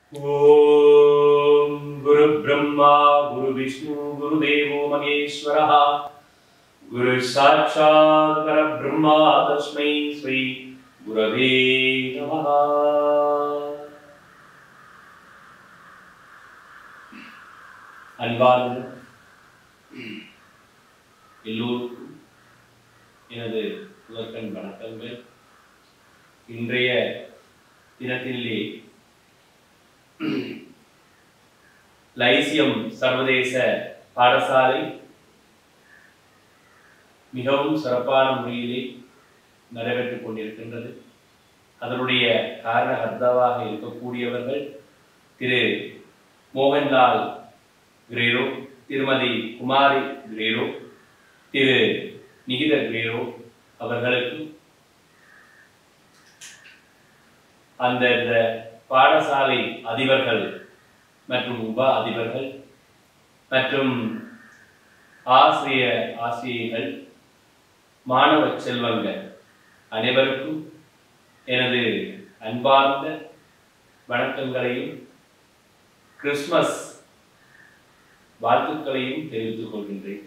ॐ गुरुब्रह्मा गुरुविष्णु गुरुदेवो महेश्वरः गुरुसाक्षात् परब्रह्मा तस्मै श्री गुरवे नमः அன்பார்ந்த எல்லோருக்கும் எனது முதற்கண் வணக்கங்கள் இன்றைய தினத்திலே லைசியம் சர்வதேச பாடசாலை மிகவும் சிறப்பான முறையிலே நடைபெற்றுக் கொண்டிருக்கின்றது அதனுடைய காரணகர்த்தாவாக இருக்கக்கூடியவர்கள் திரு மோகன்லால் கிரேரோ திருமதி குமாரி கிரேரோ திரு நிகித கிரேரோ அவர்களுக்கு அந்த இந்த பாடசாலை அதிபர்கள் மற்றும் உப அதிபர்கள் மற்றும் ஆசிரிய ஆசிரியர்கள் மாணவ செல்வங்கள் அனைவருக்கும் எனது அன்பார்ந்த வணக்கங்களையும் கிறிஸ்மஸ் வாழ்த்துக்களையும் தெரிவித்துக் கொள்கின்றேன்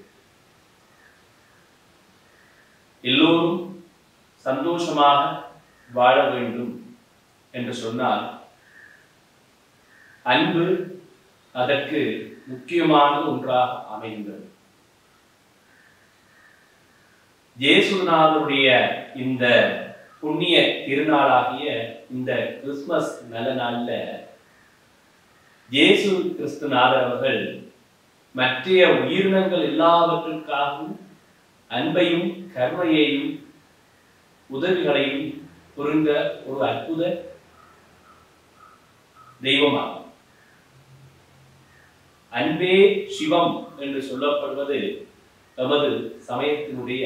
எல்லோரும் சந்தோஷமாக வாழ வேண்டும் என்று சொன்னால் அன்பு அதற்கு முக்கியமான ஒன்றாக அமைகின்றது இயேசுநாதருடைய இந்த புண்ணிய திருநாளாகிய இந்த கிறிஸ்துமஸ் நல்ல நாள்ல இயேசு கிறிஸ்துநாதர் அவர்கள் மற்றைய உயிரினங்கள் எல்லாவற்றிற்காகவும் அன்பையும் கருணையையும் உதவிகளையும் புரிந்த ஒரு அற்புத தெய்வமாகும் அன்பே சிவம் என்று சொல்லப்படுவது நமது சமயத்தினுடைய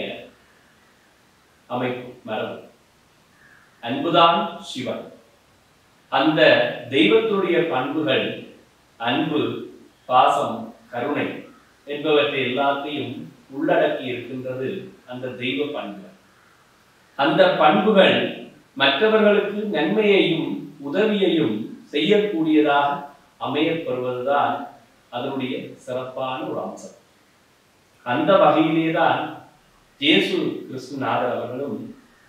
அமைப்பு மரபு அன்புதான் சிவன் அந்த தெய்வத்துடைய பண்புகள் அன்பு பாசம் கருணை என்பவற்றை எல்லாத்தையும் உள்ளடக்கி இருக்கின்றது அந்த தெய்வ பண்புகள் அந்த பண்புகள் மற்றவர்களுக்கு நன்மையையும் உதவியையும் செய்யக்கூடியதாக அமையப்பெறுவதுதான் அதனுடைய சிறப்பான ஒரு அம்சம் அந்த வகையிலே தான் இயேசு கிறிஸ்துநாதர் அவர்களும்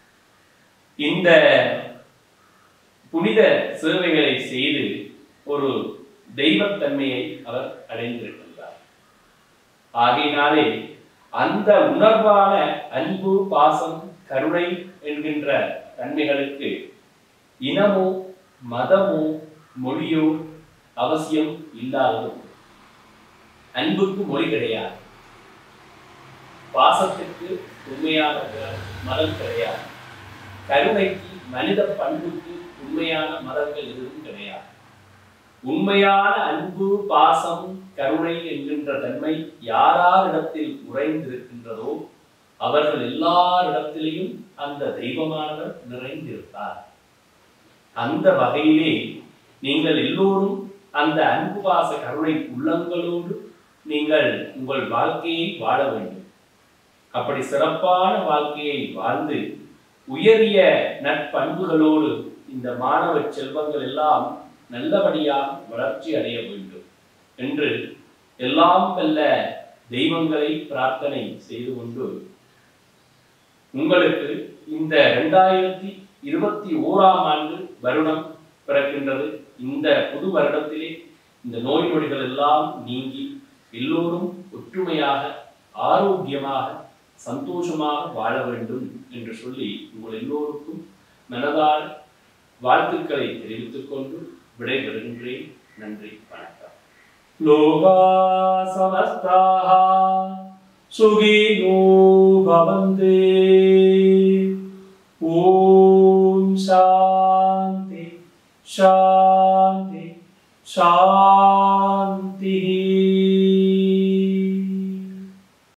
இந்த புனித சேவைகளை செய்து ஒரு தெய்வத்தன்மையை அவர் அடைந்திருக்கின்றார் ஆகையினாலே அந்த உணர்வான அன்பு பாசம் கருணை என்கின்ற தன்மைகளுக்கு இனமோ மதமோ மொழியோ அவசியம் இல்லாததும் அன்புக்கு மொழி கிடையாது பாசத்திற்கு உண்மையான மதம் கிடையாது கருணைக்கு மனித பண்புக்கு உண்மையான மதங்கள் எதுவும் கிடையாது உண்மையான அன்பு பாசம் கருணை என்கின்ற தன்மை யாராரிடத்தில் உறைந்திருக்கின்றதோ அவர்கள் எல்லாரிடத்திலையும் அந்த தெய்வமானவர் நிறைந்திருப்பார் அந்த வகையிலே நீங்கள் எல்லோரும் அந்த அன்பு பாச கருணை உள்ளங்களோடு நீங்கள் உங்கள் வாழ்க்கையை வாழ வேண்டும் அப்படி சிறப்பான வாழ்க்கையை வாழ்ந்து உயரிய நற்பண்புகளோடு இந்த மாணவ செல்வங்கள் எல்லாம் நல்லபடியாக வளர்ச்சி அடைய வேண்டும் என்று எல்லாம் வல்ல தெய்வங்களை பிரார்த்தனை செய்து கொண்டு உங்களுக்கு இந்த இரண்டாயிரத்தி இருபத்தி ஓராம் ஆண்டு வருடம் பிறக்கின்றது இந்த புது வருடத்திலே இந்த நோய் நொடிகள் எல்லாம் நீங்கி எல்லோரும் ஒற்றுமையாக ஆரோக்கியமாக சந்தோஷமாக வாழ வேண்டும் என்று சொல்லி உங்கள் எல்லோருக்கும் மனதால் வாழ்த்துக்களை தெரிவித்துக் கொண்டு விடைபெறுகின்றேன் நன்றி வணக்கம் லோகா சமஸ்தாக சுகினோ பவந்தே ஓம் சாந்தி சாந்தி சாந்தி